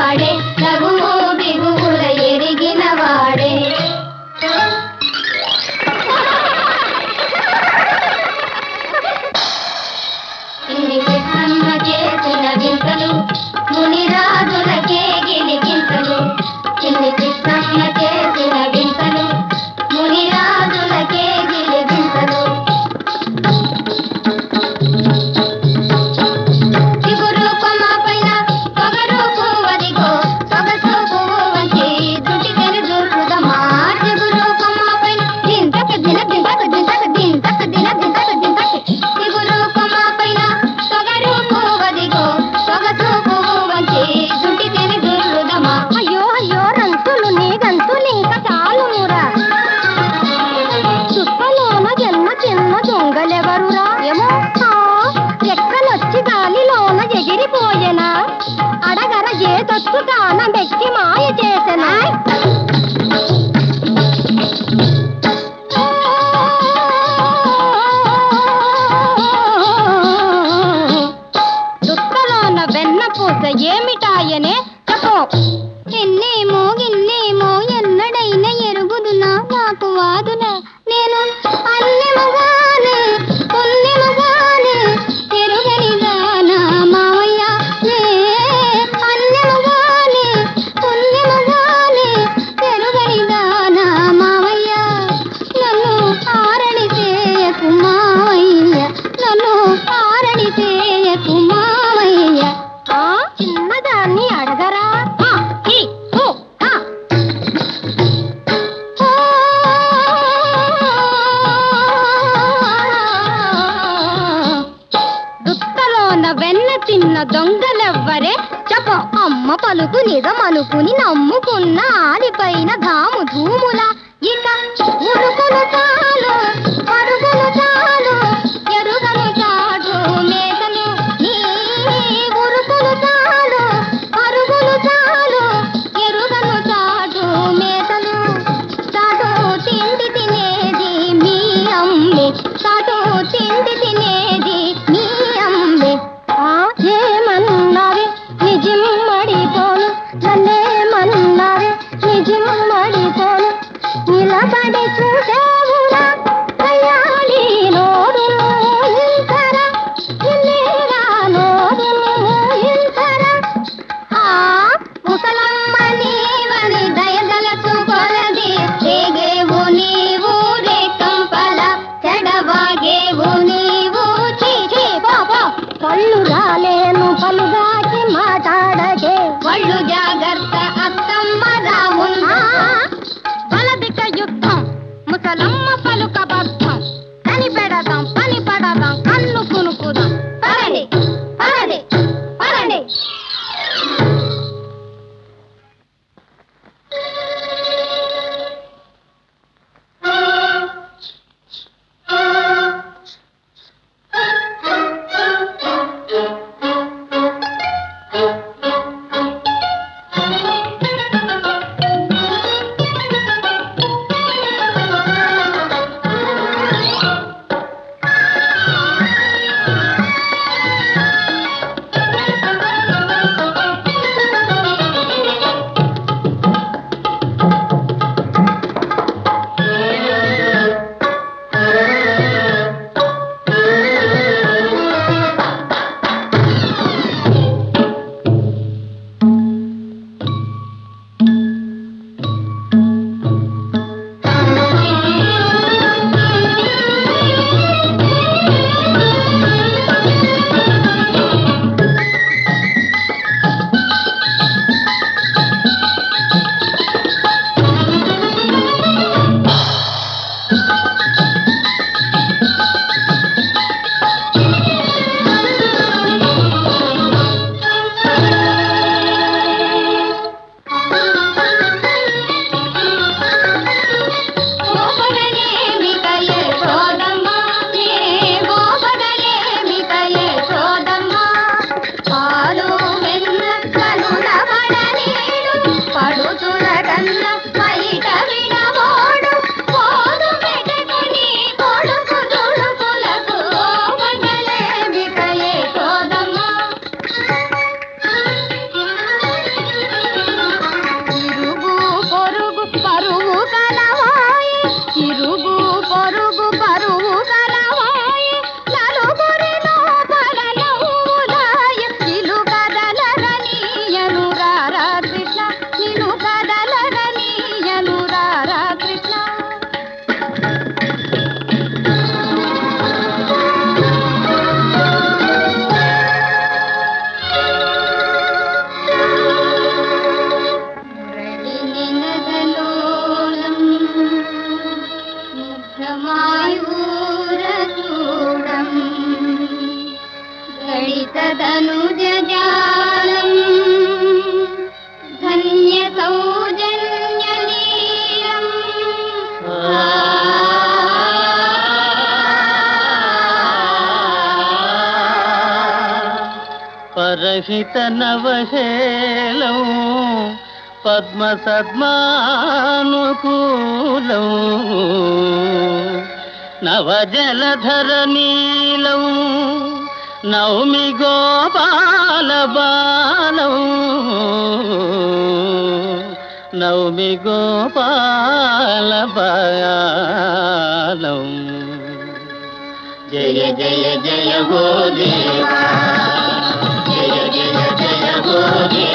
వాడే లఘువు బిగువుల ఎరిగిన వాడే ఇన్ని కృష్ణమ్మ చేసిన వింతలు మునిరాజులకే గిలిగింతలు ఇన్ని కృష్ణమ్మ చేసిన వింతలు మునిరాజులకే గిలిగింతలు చిగురు కొమ్మ పైన పొగరు పువ్వదిగో సొగసు పువ్వు వంటి దుటి తెరుదురుదమా చిగురు కొమ్మ పైన దింతక దిన దింతక దింతక దింతక దిన దింతక దింతక చిగురు కొమ్మ పైన పొగరు పువ్వదిగో సొగసు పువ్వు వంటి దుటి తెరుదురుదమా అయ్యో అయ్యో రంతులు నీ గంతులు ఇంకా చాలు మూరా చుట్టలోన జన్మ చిన్న దొంగలెవరురా ఏమో ఆ, రెక్కలొచ్చి గాలిలోన ఎగిరిపోయెనా అడగర ఏ దొత్తు తాన మెక్కి మాయ చేసెనా దుక్కలోన వెన్న పూస ఏమిటాయనే చెప్పు ఎన్నేమో ఎన్నేమో ఎన్నడైనా ఎరుగుదునా నాకు వాదునా నేను అన్నెమగానే పుణ్యమగానే ఎరుగని దానా మావయ్య నే అన్నెమగానే పుణ్యమగానే ఎరుగని దానా మావయ్య నన్ను ఆరణి చేయకు మావయ్య నన్ను ఆరణి చేయకు మావయ్య ఆ చిన్నదాన్ని అడగరా ఆ, ఈ, ఊ, ఆ. దుత్తలోన వెన్న తిన్న దొంగలెవ్వరే చెప్పు అమ్మ పలుకు నిజమనుకుని నమ్ముకున్న ఆడిపైన ధాము ధూముల ఇక ఉరుకులు చాలు పరుగులు చాలు ఎరుగను చాడు మేకలు నీ ఉరుకులు చాలు పరుగులు చాలు ఎరుగను చాడు మేకలు చాటు తిండి తినేది మీ అమ్మే చాటు తిండి తినేది మీ అమ్మే ఆ ఏమన్నావే నిజం మడిపోను నన్నేమన్నావే నిజం మడిపోను నిలబడి చూసేవురా పరహిత నవహేలం పద్మ సద్మానుకూలం నవజలధర నీలం నౌమి గోపాల బాలం నౌమి గోపాల బాలం జయ జయ జయ హో దేవా జయ జయ జయ హో దేవా